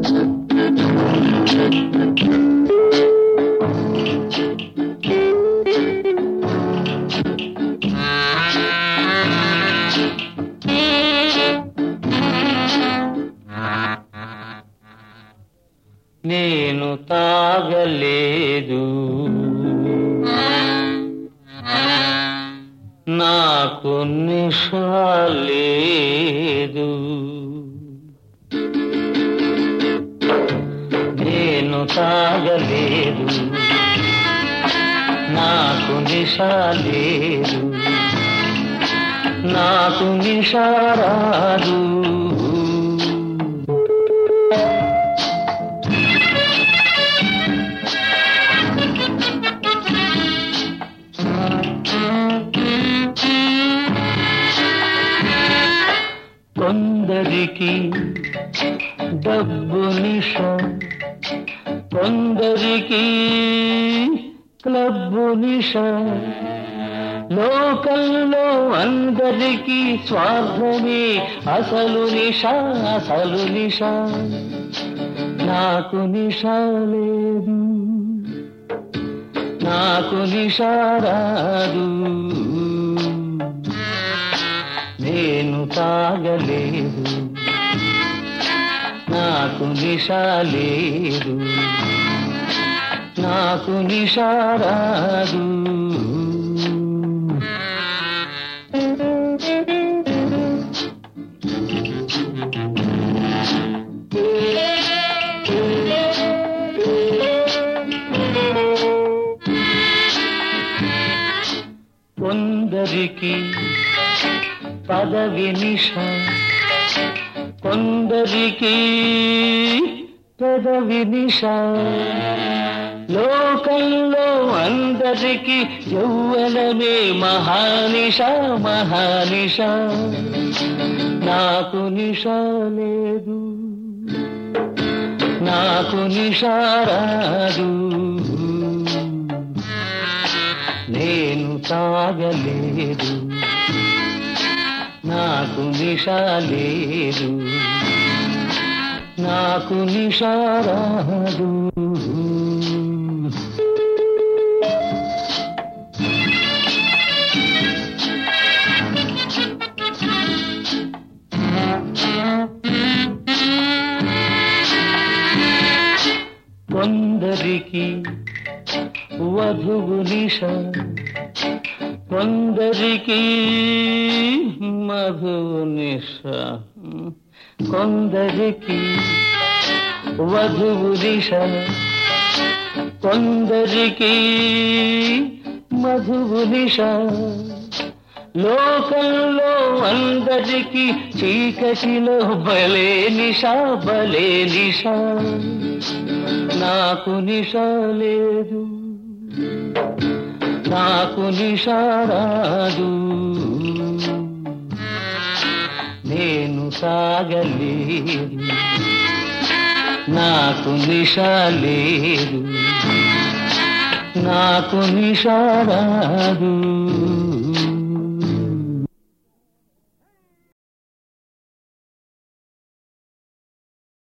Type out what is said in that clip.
నేను తాగలేదు నాకు నిషాలేదు నేను తాగలేదు నాకు నిషాలేదు నాకు నిషారాదు కొందరికి డబ్బు నిష కొందరికి క్లబ్బు నిష లోకల్లో అందరికీ స్వార్థమే అసలు నిష అసలు నిష నాకు నిష లేదు నాకు నిష రాదు నేను తాగలేదు నాకు నిష లేదు నాకు నిష రాదు కొందరికి పదవి నిష కొందరికి పెదవి నిష లోకంలో అందరికి యౌవనమే మహానిష మహానిష నాకు నిష లేదు నాకు నిష రాదు నేను తాగలేదు నాకు నిష లేదు నాకు నిష రాదు కొందరికి వధువు నిష కొందరికి మధువు నిష కొందరికి వధువు నిష కొందరికి మధువు నిష లోకంలో అందరికి చీకటిలో బలే నిష బలే నిష నాకు నిష లేదు నాకు నిష రాదు నేను సాగలేదు నాకు నిష లేదు నాకు నిష రాదు